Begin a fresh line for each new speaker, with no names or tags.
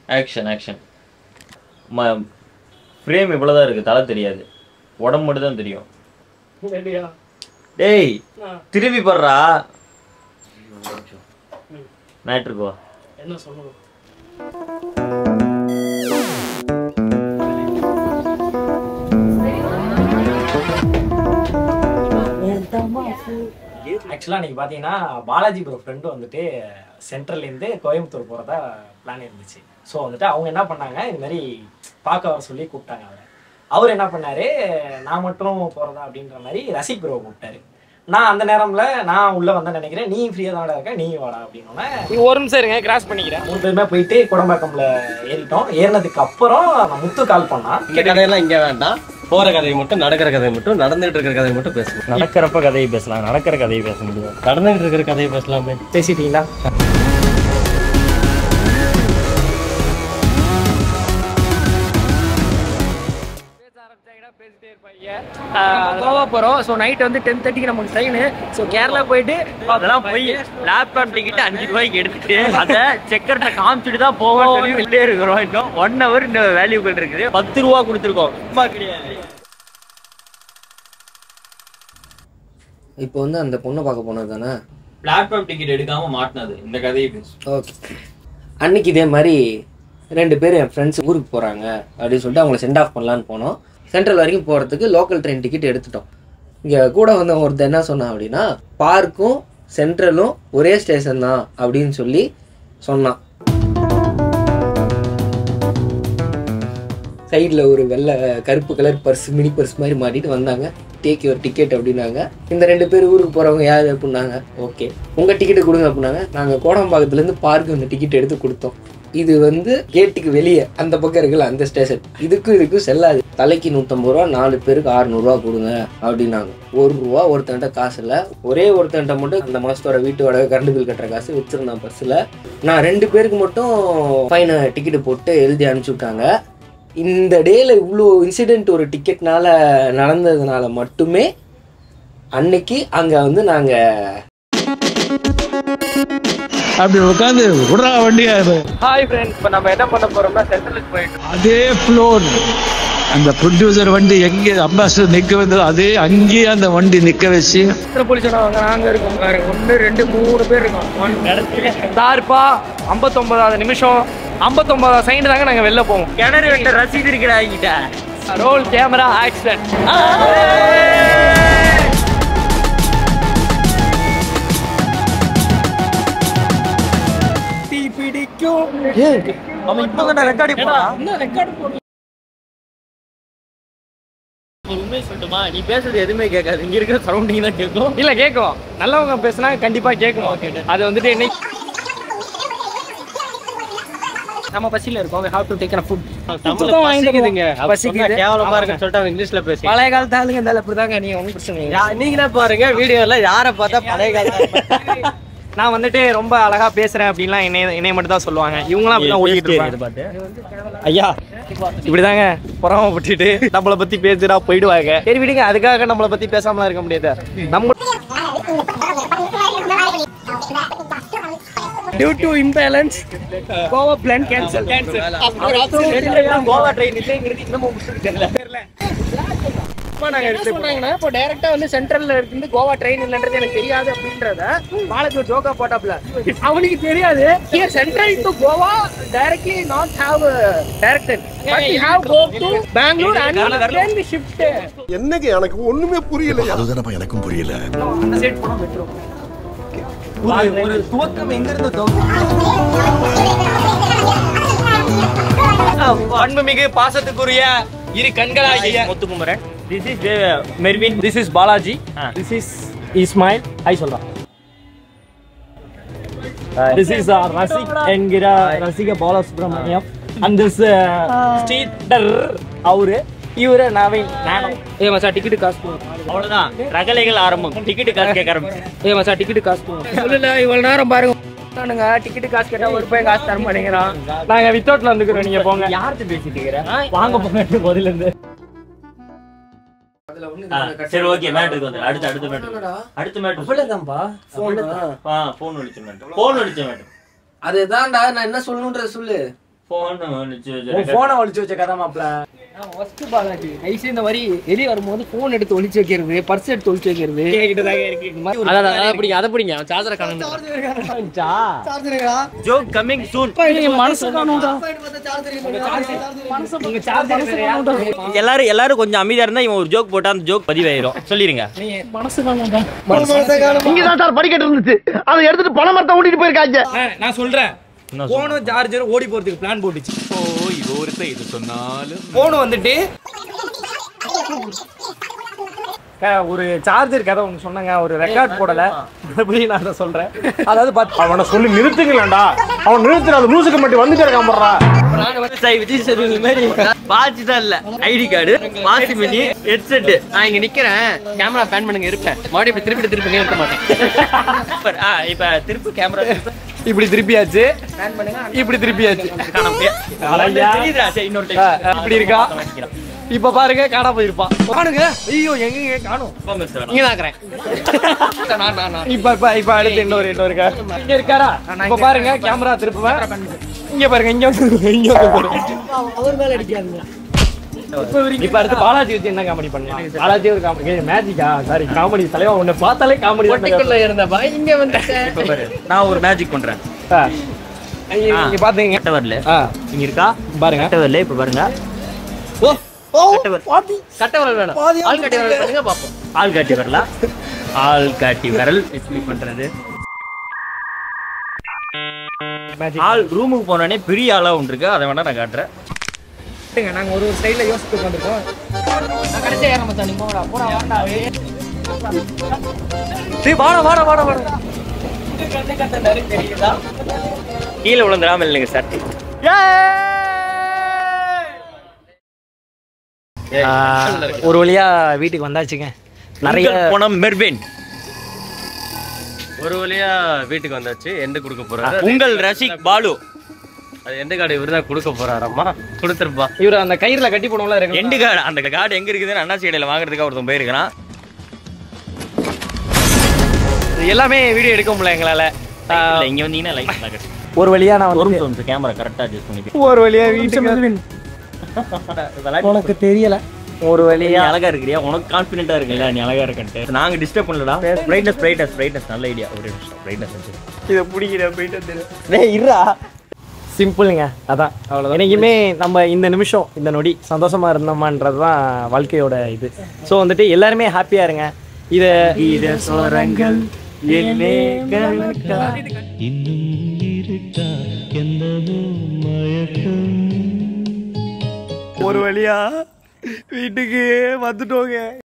Action action ம frame இவ்வளோதான் இருக்குது தலை தெரியாது உடம்பு மட்டும் தான் தெரியும் டேய் திரும்பி படுறா மேட்ருக்கு வா
என்ன சொல்லணும் ஆக்சுவலாக இன்னைக்கு பார்த்தீங்கன்னா பாலாஜி ப்ரோ ஃப்ரெண்டு வந்துட்டு சென்ட்ரல்லேருந்து கோயம்புத்தூர் போகிறதா பிளான் இருந்துச்சு ஸோ வந்துட்டு அவங்க என்ன பண்ணாங்க இது மாதிரி பார்க்க வர சொல்லி கூப்பிட்டாங்க அவரை அவர் என்ன பண்ணாரு நான் மட்டும் போகிறதா அப்படின்ற மாதிரி ரசிக் ப்ரோ கூப்பிட்டாரு நான் அந்த நேரம்ல நான் உள்ள வந்தேன் நினைக்கிறேன் நீ ஃப்ரீயாக தான் இருக்க நீ வாடா அப்படின்னோடனே
நீ ஒரு நிமிஷம் இருங்க கிராஸ் பண்ணிக்கிறேன்
மூணு பேருமே போயிட்டு குடம்பாக்கம்ல ஏறிட்டோம் ஏறினதுக்கு அப்புறம் நான் முத்து கால் பண்ணான்
இந்த கதையெல்லாம் இங்க வேண்டாம் போற கதையை மட்டும் நடக்கிற கதையை மட்டும் நடந்துகிட்டு இருக்கிற கதையை மட்டும் பேசணும்
நடக்கிறப்ப கதையை பேசலாம் நடக்கிற கதையை பேச முடியாது
நடந்துகிட்டு இருக்கிற கதையை பேசலாமே
பேசிட்டீங்களா
கோவா போறோம் ஸோ நைட் வந்து டென் தேர்ட்டிக்கு நமக்கு ட்ரெயின் ஸோ கேரளா போயிட்டு
அதெல்லாம் போய் லேப்டாப் டிக்கெட் அஞ்சு ரூபாய்க்கு எடுத்துட்டு அதை செக்கர்ட்ட காமிச்சிட்டு தான் போவோம் சொல்லி வெளியே இருக்கிறோம் இன்னும் ஒன் ஹவர் இந்த வேல்யூபிள் இருக்குது பத்து ரூபா கொடுத்துருக்கோம் சும்மா கிடையாது
இப்போ வந்து அந்த பொண்ணை பார்க்க போனது தானே
பிளாட்ஃபார்ம் டிக்கெட் எடுக்காம மாட்டினது இந்த கதையை பேசு
ஓகே அன்னைக்கு இதே மாதிரி ரெண்டு பேர் என் ஃப்ரெண்ட்ஸ் ஊருக்கு போகிறாங்க அப்படின்னு சொல்லிட்டு அவங்கள சென்ட் ஆஃப் பண்ணலான்னு போனோம் சென்ட்ரல் வரைக்கும் போகிறதுக்கு லோக்கல் ட்ரெயின் டிக்கெட் எடுத்துட்டோம் இங்கே கூட வந்த ஒருத்தர் என்ன சொன்னான் அப்படின்னா பார்க்கும் சென்ட்ரலும் ஒரே ஸ்டேஷன் தான் அப்படின்னு சொல்லி சொன்னான் சைடில் ஒரு வெள்ளை கருப்பு கலர் பர்ஸ் மினி பர்ஸ் மாதிரி மாட்டிட்டு வந்தாங்க டேக் யுவர் டிக்கெட் அப்படின்னாங்க இந்த ரெண்டு பேர் ஊருக்கு போகிறவங்க யார் அப்படின்னாங்க ஓகே உங்கள் டிக்கெட்டு கொடுங்க அப்படின்னாங்க நாங்கள் கோடம்பாக்கத்துலேருந்து பார்க்கு இந்த டிக்கெட் எடுத்து கொடுத்தோம் இது வந்து கேட்டுக்கு வெளியே அந்த பக்கம் இருக்குல்ல அந்த ஸ்டேஷன் இதுக்கும் இதுக்கும் செல்லாது தலைக்கு நூற்றம்பது ரூபா நாலு பேருக்கு அறுநூறுவா கொடுங்க அப்படின்னாங்க ஒரு ரூபா ஒருத்தன்ட்ட காசு இல்லை ஒரே ஒருத்தன்ட்ட மட்டும் அந்த மாதத்தோட வீட்டு வாடகை கரண்ட் பில் கட்டுற காசு வச்சிருந்தான் பர்ஸில் நான் ரெண்டு பேருக்கு மட்டும் ஃபைனை டிக்கெட்டு போட்டு எழுதி அனுப்பிச்சி விட்டாங்க இந்த டேல இவ்வளோ இன்சிடென்ட் ஒரு டிக்கெட்னால நடந்ததுனால மட்டுமே அன்னைக்கு அங்க வந்து நாங்க
அப்படி உட்காந்து விடுறா வண்டியா இது
ஹாய் ஃப்ரெண்ட்ஸ் இப்போ நம்ம என்ன பண்ண போறோம்னா சென்ட்ரலுக்கு போயிட்டு
அதே ஃப்ளோர் அந்த ப்ரொடியூசர் வண்டி எங்கே அம்பாசிடர் நிக்க வந்ததோ அதே அங்கேயே அந்த வண்டி நிக்க வச்சு
எத்தனை போலீஸ் வாங்க நாங்க இருக்கோம் பாருங்க ஒன்று ரெண்டு மூணு பேர் இருக்கோம் சார்ப்பா ஐம்பத்தொன்பதாவது நிமிஷம் ஐம்பத்தொன்பதாவது சைடு தாங்க நாங்க வெளில போவோம்
கிணறு வெட்ட ரசீது இருக்கிறா கிட்ட
ரோல் கேமரா ஆக்சிடென்ட் தீ பிடிக்கும்
அவன் இப்போ தான் ரெக்கார்டி போறான்
இன்னும் ரெக்கார்ட் போடு
உண்மை சொல்லட்டுமா நீ பேசுறது எதுவுமே கேட்காது இங்க இருக்கிற சரௌண்டிங் தான் கேட்கும்
இல்ல கேட்கும் நல்லவங்க பேசினா கண்டிப்பா கேட்கும் அது வந்துட்டு என்ன நம்ம பசியில இருக்கோம் we have to take a food சுத்தம் வாங்கிட்டு
பசிக்குதுங்க
போவோம். பசிக்குது
கேவலமா இருக்குன்னு சொல்லிட்டு அவன் இங்கிலீஷ்ல பேசி
பழைய காலத்து ஆளுங்க இருந்தாலும் அப்படிதாங்க நீங்க ஒன்றும் பிரச்சனை இல்லை
நீங்களே பாருங்க வீடியோல யாரை பார்த்தா பழைய காலத்துல
நான் வந்துட்டு ரொம்ப அழகா பேசுறேன் அப்படின்லாம் என்னைய என்னைய மட்டும் தான் சொல்லுவாங்க இவங்களாம் அப்படிதான் ஓடிட்டு இருப்பாங்க ஐயா இப்படிதாங்க பொறாமப்பட்டுட்டு நம்மளை பத்தி பேசுறா போயிடுவாங்க சரி விடுங்க அதுக்காக நம்மளை பத்தி பேசாமலாம் இருக்க முடியாது நம்ம due to imbalance Goa plan cancel cancel Goa train இல்லைங்கிறது இன்னமும் முடிச்சுட்டு தெரியல இப்போ நாங்க என்ன சொல்றாங்கன்னா இப்போ டைரக்டா வந்து சென்ட்ரல்ல இருந்து கோவா ட்ரெயின் இல்லன்றது எனக்கு தெரியாது அப்படின்றத நாளைக்கு ஒரு ஜோக்கா போட்டாப்ல அவனுக்கு தெரியாது here Central to Goa directly not have directed but we have go to Bangalore and then we shift
என்னங்க எனக்கு ஒண்ணுமே புரியல
அதுதானப்பா எனக்கும் புரியல
அந்த சைடு போனா மெட்ரோ
ஒரு துவக்கம் எங்க இருந்து
அன்புமிகு பாசத்துக்குரிய இரு கண்களாகிய
Muthukumaran
this is Mervin this is Balaji this is Ismail hi சொல்றா திஸ் இஸ் ரசிக் என்கிற ரசிக பாலசுப்ரமணியம் அண்ட் திஸ் ஸ்ரீதர் அவரு இவரு நவீன் நானும் ஏ மச்சா டிக்கெட் காசு போகும்
அவ்வளவுதான் ரகலைகள் ஆரம்பம் டிக்கெட் காசு கேட்க ஆரம்பிச்சு
ஏ மச்சா டிக்கெட் காசு போகும் சொல்லல இவ்வளவு நேரம் பாருங்க நானுங்க டிக்கெட் காசு கேட்டா ஒரு ரூபாய் காசு தர மாட்டேங்கிறான் நாங்க வித்தவுட்ல வந்துக்கிறோம் நீங்க போங்க
யார்கிட்ட பேசிட்டு இருக்கிற வாங்க போங்க முதல்ல இருந்து
அதுல ஒண்ணு
ஆ,
இதுல
சரி ஓகே மேட்ருக்கு வந்து அடுத்து அடுத்த மேட்ரு
என்னடா?
அடுத்த மேட்ரு
அவ்வளவுதான்பா
ஆ போன் அடிச்ச மேட்ரு போன் அடிச்ச மேட்ரு
அதுதான்டா நான் என்ன சொல்லணுன்றத சொல்லு
போன் ஒளிச்சு
உன்
வச்சிருக்க.
போனை ஒளிச்சு வச்ச கதை மாப்ள
ஃபர்ஸ்ட் பாலாஜி ஐசி இந்த மாதிரி வெளியே வரும்போது ஃபோன் எடுத்து ஒளிச்சு வைக்கிறது பர்ஸ் எடுத்து ஒளிச்சு வைக்கிறது அதான் அதான் பிடிங்க அதை பிடிங்க சார்ஜரை காணும்
ஜோக் கம்மிங் சூன்
மனசு காணும்டா நீங்க சார்ஜர்
எல்லாரும் எல்லாரும் கொஞ்சம் அமைதியா இருந்தா இவன் ஒரு ஜோக் போட்டா அந்த ஜோக் பதிவாயிரும் சொல்லிருங்க
மனசு காணும்டா
இங்கதான் சார் படிக்கட்டு இருந்துச்சு அதை எடுத்துட்டு பண மரத்தை ஓட்டிட்டு போயிருக்காங்க
நான் சொல்றேன் போனும் சார்ஜர் ஓடி போறதுக்கு பிளான் போட்டுச்சு போன் வந்துட்டு க- ஒரு சார்ஜர் கதை ஒன்று சொன்னாங்க ஒரு ரெக்கார்ட் போடல மறுபடியும் நான் அதை சொல்றேன் அதாவது பத்து
அவனை சொல்லி நிறுத்துங்களேன்டா அவன் நிறுத்துற அந்த லூசுக்கு மட்டும் வந்துட்டே இருக்கான் போடுறா
சாய் விஜய் சேதுபதி மாதிரி வாட்ச் தான் இல்ல ஐடி கார்டு வாசி மணி ஹெட்செட்
நான் இங்க நிக்கிறேன் கேமரா பேன் பண்ணுங்க இருப்பேன் மறுபடியும் இப்படி திருப்பி திருப்பி இருக்க மாட்டேன்
ஆ இப்ப திருப்பி கேமரா
இப்படி திருப்பியாச்சு இப்படி திருப்பியாச்சு
தெரியுதா சரி இன்னொரு
ஆ,
time.
இப்படி இருக்கா இப்ப பாருங்க காணா போயிருப்பான் காணுங்க ஐயோ எங்க காணும்
Performance வேணாம்.
இங்க தாக்குறேன் நான் நான் நான்
இப்ப இப்ப இப்ப அடுத்து இன்னொரு இன்னொரு இருக்கா இங்க இருக்காரா இப்ப பாருங்க கேமரா திருப்புவேன் இங்க பாருங்க இங்க வந்து இங்க வந்து பாருங்க.
அவர் மேல அடிக்காதுங்க
இப்ப அடுத்து பாலாஜி வச்சு என்ன காமெடி பண்ணலாம் பாலாஜி ஒரு காமெடி மேஜிக்கா சாரி காமெடி தலைவா உன்னை பார்த்தாலே காமெடி
ஒட்டிக்குள்ள இருந்தப்பா இங்க வந்துட்டேன்
இப்ப பாரு நான் ஒரு மேஜிக் பண்றேன்
இங்க பாத்தீங்க
கட்ட வரல
ஆ,
இங்க இருக்கா
பாருங்க
கட்ட வரல இப்ப பாருங்க கட்ட வரல.
கட்ட வரல் வேணும் ஆள் கட்டி வரல் பண்ணுங்க பாப்போம்
ஆள் காட்டி வரல ஆள் காட்டி வரல் எப்படி பண்றது
மேஜிக்
ஆள் ரூமுக்கு போனோடனே பெரிய ஆளா ஒன்று இருக்கு அதை வேணா நான் காட்டுறேன்
நாங்க ஒரு ஒரு ஸ்டைல்ல யோசிச்சு உட்காந்துருக்கோம்
நான் கடைசியா ஏற மச்சான் நீ போடா போடா வாடா
சரி வாடா வாடா வாடா வாடா
கீழே விழுந்துடாம இல்லைங்க சார்
ஒரு வழியா வீட்டுக்கு வந்தாச்சுங்க நிறைய
நிறைய போன மெர்வின்
ஒரு வழியா வீட்டுக்கு வந்தாச்சு எந்த கொடுக்க போறாரு
உங்கள் ரசிக் பாலு
அது எந்த கார்டு இவரு தான் கொடுக்க போறாராம்மா கொடுத்துருப்பா
இவர் அந்த கயிறுல கட்டி போனோம்ல இருக்கு
எண்டு கார்டு அந்த கார்டு எங்க இருக்குதுன்னு அண்ணாச்சி கடையில வாங்குறதுக்கு ஒருத்தன் போயிருக்கிறான்
எல்லாமே வீடியோ எடுக்க முடியல எங்களால
இல்ல, இங்க வந்தீங்கன்னா லைட் பாக்கெட்
ஒரு வழியா நான்
ஒரு
வந்து
நிமிஷம் கேமரா கரெக்டா அட்ஜஸ்ட் பண்ணிட்டு
ஒரு வழியா வீட்டுக்கு உனக்கு தெரியல ஒரு
நீ
வழியா
அழகா இருக்கிறியா உனக்கு கான்ஃபிடென்ட்டா இருக்குல்ல நீ அழகா இருக்கன்ட்டு நாங்க டிஸ்டர்ப் பண்ணலடா பிரைட்னஸ் பிரைட்னஸ் பிரைட்னஸ் நல்ல ஐடியா ஒரு நிமிஷம் பிரைட்னஸ்
இதை பிடிக்கிற போயிட்டு வந்துடும் டேய் இருடா சிம்பிளுங்க அதான் அவ்வளோதான் என்னைக்குமே நம்ம இந்த நிமிஷம் இந்த நொடி சந்தோஷமா இருந்தோமான்றது தான் வாழ்க்கையோட இது ஸோ வந்துட்டு எல்லாருமே ஹாப்பியா இருங்க இதை
கீத சோரங்கள் என்னே
ஒரு வழியா வீட்டுக்கு வந்துட்டோங்க